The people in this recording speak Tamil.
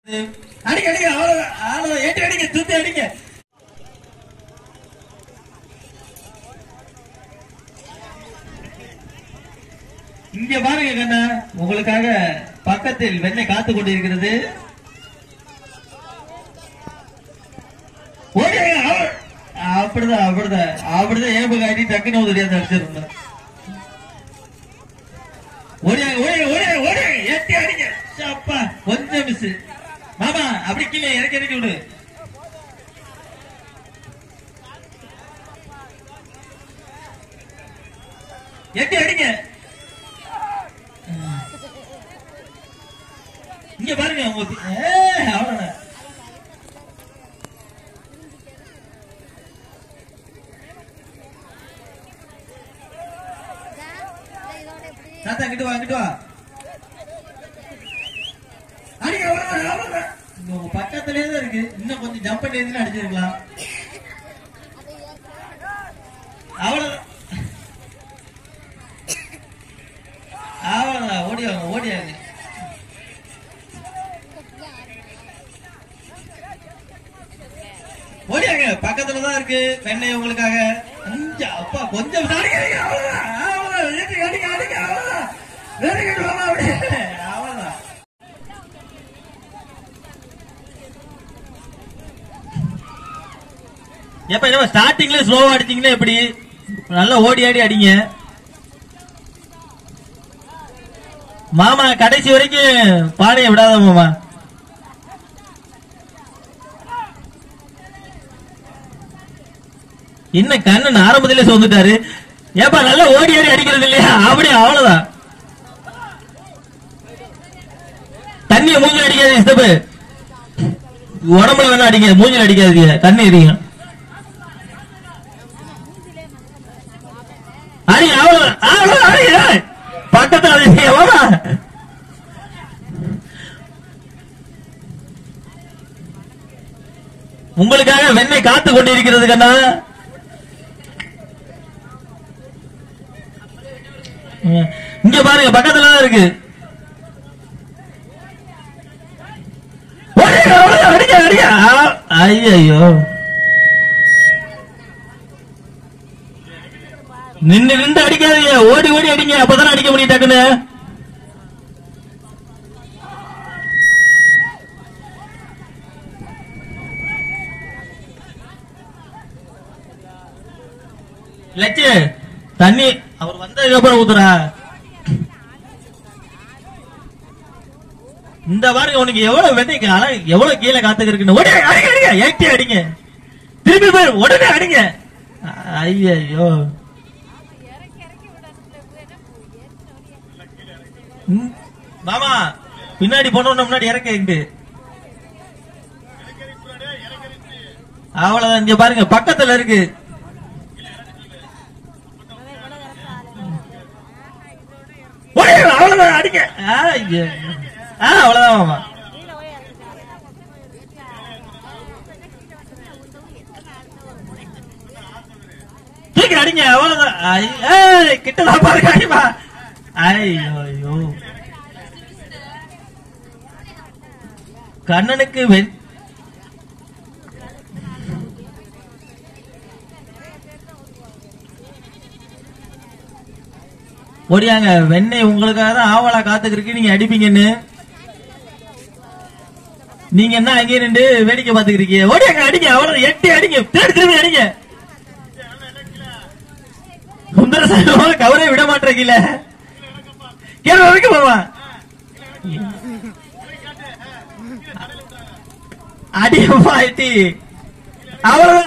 அடிக்க அடிக்க அவ்வளவுதான் அவ்வளவுதான் ஏட்டி அடிக்க சுத்தி அடிக்க இங்க பாருங்க கண்ணா உங்களுக்காக பக்கத்தில் வெண்ணெய் காத்து கொண்டிருக்கிறது ஓடியாங்க, அவ- அப்படிதான் அப்படிதான் அப்படிதான் ஏம்பு காட்டி டக்குன்னு ஒரு தெரியாத அடிச்சிருந்தேன் ஓடியாங்க ஓடியாங்க ஓடியாங்க ஓடியாங்க ஏத்தி அடிங்க அப்பா கொஞ்சம் மிஸ் மாமா அப்படி கீழே இறக்கி இறக்கி விடு எட்டி அடிங்க இங்க பாருங்க உங்க ஏ, அவ்வளவுதான் தாத்தா கிட்ட வா கிட்ட வா அடிங்க அவ்வளவுதான் அவ்வளவுதான் இங்க உங்க பக்கத்திலே தான் இருக்கு இன்னும் கொஞ்சம் ஜம்ப் பண்ணி இருந்தா அடிச்சிருக்கலாம் அவ்வளவுதான் அவ்வளவுதான் ஓடியாங்க ஓடியாங்க ஓடியாங்க பக்கத்துல தான் இருக்கு வெண்ணெய் உங்களுக்காக கொஞ்சம் அப்பா கொஞ்சம் அடிங்க, அடிங்க, அவ்வளவுதான், அவ்வளவுதான், ஏத்தி அடிங்க, அடிங்க, அவ்வளவுதான். Very good, மாமா, அப்படியே. அவ்வளவுதான். எப்ப என்ன ஸ்டார்டிங்ல ஸ்லோவா அடிச்சீங்கன்னா எப்படி நல்லா ஓடி ஆடி அடிங்க மாமா கடைசி வரைக்கும் பானையை விடாத மாமா என்ன கண்ணன் ஆரம்பத்திலே சொந்துட்டாரு ஏப்பா நல்லா ஓடி ஆடி அடிக்கிறது இல்லையா அப்படி அவ்வளவுதான் தண்ணிய மூஞ்சில் அடிக்காது இஷ்டப்பு உடம்புல வேணா அடிங்க மூஞ்சில் அடிக்காதீங்க கண்ணு எரியும் அடி அவ்வளவு அவ்வளவு அடி ஏய். பக்கத்துல அடிங்க வாமா உங்களுக்காக வெண்ணெய் காத்து கொண்டிருக்கிறது கண்ணா ம். இங்க பாருங்க பக்கத்துல தான் இருக்கு ஓடிங்க, அவ்வளவுதான், அடிங்க அடிங்க ஐயோ நின்னு நின்று அடிக்காதீங்க ஓடி ஓடி அடிங்க அப்பதான் அடிக்க முடியும் டக்குன்னு லட்சு தண்ணி அவர் வந்ததுக்கு அப்புறம் ஊத்துறா இந்த பாருங்க உனக்கு எவ்வளவு வெண்ணைக்கு அழ எவ்வளவு கீழே காத்துக்கு இருக்குன்னு ஓடி அடிங்க அடிங்க ஏற்றி அடிங்க திரும்பி போய் உடனே அடிங்க ஐயோ ம். மாமா பின்னாடி போனோம்னா முன்னாடி இறக்க இங்கு அவ்வளவுதான் இங்க பாருங்க பக்கத்துல இருக்கு ஓடிடுங்க, அவ்வளவுதான் அடிங்க ஆ, ஐயோ. ஆ, அவ்வளவுதான் மாமா தூக்கி அடிங்க அவ்வளவுதான் ஐ- ஏய், கிட்டதான் பாருங்க அடிமா ஐயோ ஐயோ கண்ணனுக்கு வெண் ஓடியாங்க வெண்ணெய் உங்களுக்காக தான் ஆவலா காத்துக்கிருக்கு நீங்க அடிப்பீங்கன்னு நீங்க என்ன அங்கே நின்று வேடிக்கை பாத்துக்கிறீங்க ஓடியாங்க அடிங்க அவ்வளவு எட்டி அடிங்க தேடி திரும்பி அடிங்க சுந்தர கவரை விட மாட்டேங்கல கீழே வரைக்கும் போவா அடியம்மா எட்டி அவ்வளவு